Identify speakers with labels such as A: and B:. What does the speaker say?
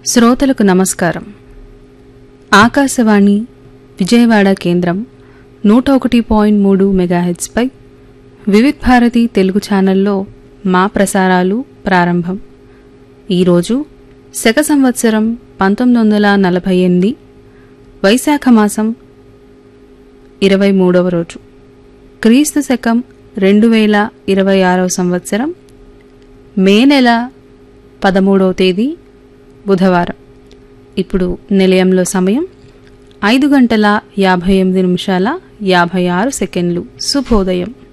A: శ్రోతలకు నమస్కారం ఆకాశవాణి విజయవాడ కేంద్రం నూట ఒకటి పాయింట్ మూడు మెగాహెచ్పై వివిధ్ భారతి తెలుగు ఛానల్లో మా ప్రసారాలు ప్రారంభం ఈరోజు శక సంవత్సరం పంతొమ్మిది వందల నలభై ఎనిమిది వైశాఖ మాసం ఇరవై మూడవ రోజు క్రీస్తు శకం రెండు వేల ఇరవై ఆరవ సంవత్సరం మే నెల పదమూడవ తేదీ బుధవారం ఇప్పుడు నిలయంలో సమయం ఐదు గంటల యాభై ఎనిమిది నిమిషాల యాభై ఆరు సెకండ్లు శుభోదయం